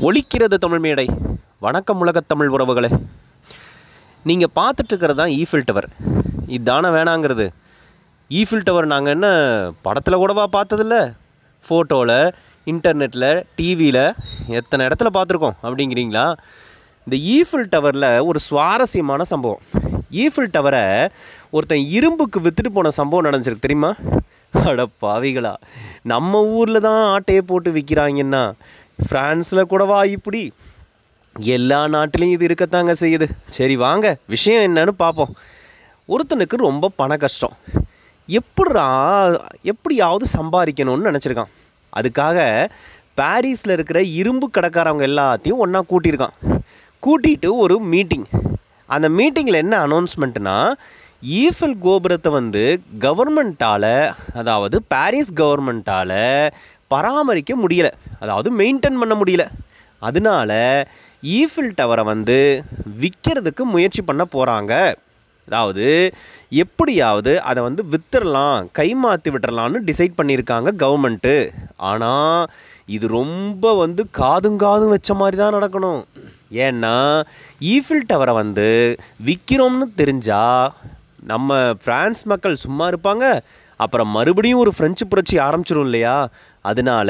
ஒலிக்கிறது தமிழ் மேடை வணக்கம் உலகத் தமிழ் உறவுகளே நீங்கள் பார்த்துட்ருக்கிறது தான் ஈஃபில் டவர் இதானே வேணாங்கிறது ஈஃபில் டவர் நாங்கள் என்ன படத்தில் கூடவா பார்த்ததில்ல ஃபோட்டோவில் இன்டர்நெட்டில் டிவியில் எத்தனை இடத்துல பார்த்துருக்கோம் அப்படிங்கிறீங்களா இந்த ஈஃபில் டவரில் ஒரு சுவாரஸ்யமான சம்பவம் ஈஃபில் டவரை ஒருத்தன் இரும்புக்கு விற்றுட்டு போன சம்பவம் நடந்துச்சிருக்கு தெரியுமா அட பாவிகளா நம்ம ஊரில் தான் ஆட்டையை போட்டு விற்கிறாங்கன்னா ஃப்ரான்ஸில் கூடவா இப்படி எல்லா நாட்டிலையும் இது இருக்கத்தாங்க செய்யுது சரி வாங்க விஷயம் என்னன்னு பார்ப்போம் ஒருத்தனுக்கு ரொம்ப பண கஷ்டம் எப்படிரா எப்படியாவது சம்பாதிக்கணும்னு நினச்சிருக்கான் அதுக்காக பாரிஸில் இருக்கிற இரும்பு கடைக்காரவங்க எல்லாத்தையும் ஒன்றா கூட்டியிருக்கான் கூட்டிகிட்டு ஒரு மீட்டிங் அந்த மீட்டிங்கில் என்ன அனௌன்ஸ்மெண்ட்னா ஈஃபில் கோபுரத்தை வந்து கவர்மெண்ட்டால் அதாவது பாரிஸ் கவர்மெண்ட்டால் பராமரிக்க முடியல அதாவது மெயின்டைன் பண்ண முடியல அதனால ஈஃபில் டவரை வந்து விற்கிறதுக்கு முயற்சி பண்ண போகிறாங்க அதாவது எப்படியாவது அதை வந்து வித்துடலாம் கைமாற்றி விட்டுறலான்னு டிசைட் பண்ணியிருக்காங்க கவர்மெண்ட்டு ஆனால் இது ரொம்ப வந்து காதும் காதும் வச்ச மாதிரி தான் நடக்கணும் ஏன்னா ஈஃபில் டவரை வந்து விற்கிறோம்னு தெரிஞ்சா நம்ம பிரான்ஸ் மக்கள் சும்மா இருப்பாங்க அப்புறம் மறுபடியும் ஒரு ஃப்ரெஞ்சு புரட்சி ஆரம்பிச்சிடும் இல்லையா அதனால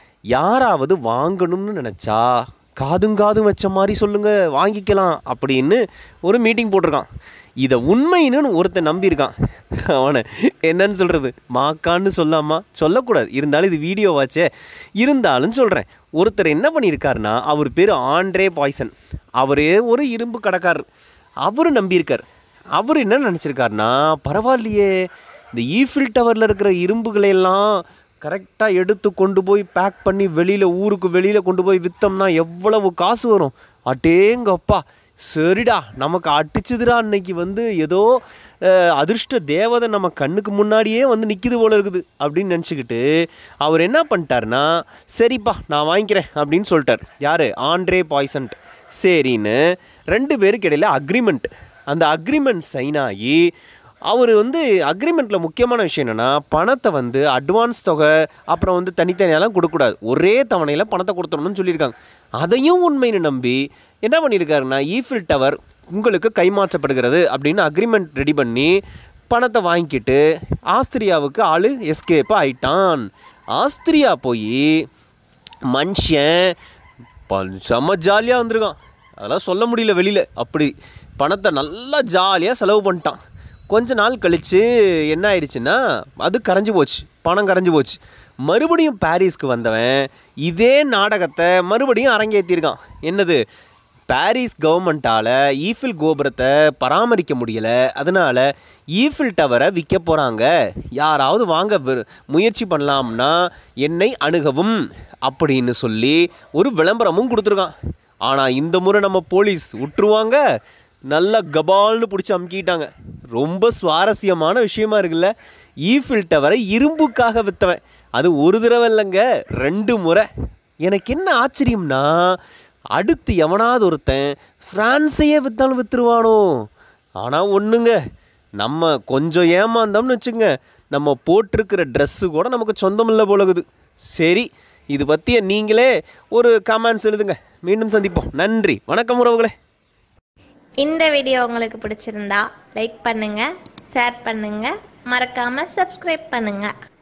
யாராவது வாங்கணும்னு நினச்சா காதும் காதும் வச்ச மாதிரி சொல்லுங்க வாங்கிக்கலாம் அப்படின்னு ஒரு மீட்டிங் போட்டிருக்கான் இதை உண்மைன்னு ஒருத்தன் நம்பியிருக்கான் அவனை என்னன்னு சொல்கிறது மாக்கான்னு சொல்லாமா சொல்லக்கூடாது இருந்தாலும் இது வீடியோவாச்சே இருந்தாலும் சொல்கிறேன் ஒருத்தர் என்ன பண்ணியிருக்காருன்னா அவர் பேர் ஆண்ட்ரே பாய்சன் அவரே ஒரு இரும்பு கடைக்காரர் அவர் நம்பியிருக்கார் அவர் என்ன நினச்சிருக்காருன்னா பரவாயில்லையே இந்த ஈஃபில் டவரில் இருக்கிற இரும்புகளை எல்லாம் கரெக்டாக எடுத்து கொண்டு போய் பேக் பண்ணி வெளியில் ஊருக்கு வெளியில் கொண்டு போய் விற்றோம்னா எவ்வளவு காசு வரும் அட்டேங்கப்பா சரிடா நமக்கு அடிச்சுதுடா அன்னைக்கு வந்து ஏதோ அஹ், அதிர்ஷ்ட தேவதை நம்ம கண்ணுக்கு முன்னாடியே வந்து நிற்கிது போல இருக்குது அப்படின்னு நினச்சிக்கிட்டு அவர் என்ன பண்ணிட்டாருன்னா சரிப்பா நான் வாங்கிக்கிறேன் அப்படின்னு சொல்லிட்டார் யார் ஆண்ட்ரே பாய்சன்ட் சரின்னு ரெண்டு பேருக்கு இடையில அக்ரிமெண்ட் அந்த அக்ரிமெண்ட் சைன் ஆகி அவர் வந்து அக்ரிமெண்ட்டில் முக்கியமான விஷயம் என்னென்னா பணத்தை வந்து அட்வான்ஸ் தொகை அப்புறம் வந்து தனித்தனியாலாம் கொடுக்கக்கூடாது ஒரே தவணையில் பணத்தை கொடுத்துடணும்னு சொல்லியிருக்காங்க அதையும் உண்மைன்னு நம்பி என்ன பண்ணியிருக்காருன்னா ஈஃபில் டவர் உங்களுக்கு கைமாற்றப்படுகிறது அப்படின்னு அக்ரிமெண்ட் ரெடி பண்ணி பணத்தை வாங்கிக்கிட்டு ஆஸ்திரியாவுக்கு ஆள் எஸ்கேப் ஆயிட்டான் ஆஸ்திரியா போய் மனுஷன் ப- செம்ம ஜாலியாக வந்திருக்கான் அதெல்லாம் சொல்ல முடியல வெளியில் அப்படி பணத்தை நல்லா ஜாலியாக செலவு பண்ணிட்டான் கொஞ்ச நாள் கழித்து என்ன ஆயிடுச்சுன்னா அது கரைஞ்சு போச்சு பணம் கரைஞ்சு போச்சு மறுபடியும் பாரிஸ்க்கு வந்தவன் இதே நாடகத்தை மறுபடியும் அரங்கேற்றிருக்கான் என்னது பாரிஸ் கவர்மெண்ட்டால் ஈஃபில் கோபுரத்தை பராமரிக்க முடியலை அதனால் ஈஃபில் டவரை விற்க போகிறாங்க யாராவது வாங்க விரு- முயற்சி பண்ணலாம்னா என்னை அணுகவும் அப்படின்னு சொல்லி ஒரு விளம்பரமும் கொடுத்துருக்கான் ஆனால் இந்த முறை நம்ம போலீஸ் விட்டுருவாங்க நல்லா கபால்னு பிடிச்சி அமுக்கிட்டாங்க ரொம்ப சுவாரஸ்யமான விஷயமா இருக்குல்ல ஈஃபில் டவரை இரும்புக்காக விற்றவன் அது ஒரு தடவை இல்லைங்க ரெண்டு முறை எனக்கு என்ன ஆச்சரியம்னா அடுத்து எவனாவது ஒருத்தன் ஃப்ரான்ஸையே விற்றாலும் விற்றுருவானோ ஆனால் ஒன்றுங்க நம்ம கொஞ்சம் ஏமாந்தோம்னு வச்சுங்க நம்ம போட்டிருக்கிற ட்ரெஸ்ஸு கூட நமக்கு சொந்தம் இல்லை போலகுது சரி இது பற்றிய நீங்களே ஒரு கமெண்ட்ஸ் எழுதுங்க மீண்டும் சந்திப்போம் நன்றி வணக்கம் உறவுகளே இந்த வீடியோ உங்களுக்கு பிடிச்சிருந்தா லைக் பண்ணுங்க ஷேர் பண்ணுங்க மறக்காம சப்ஸ்கிரைப் பண்ணுங்க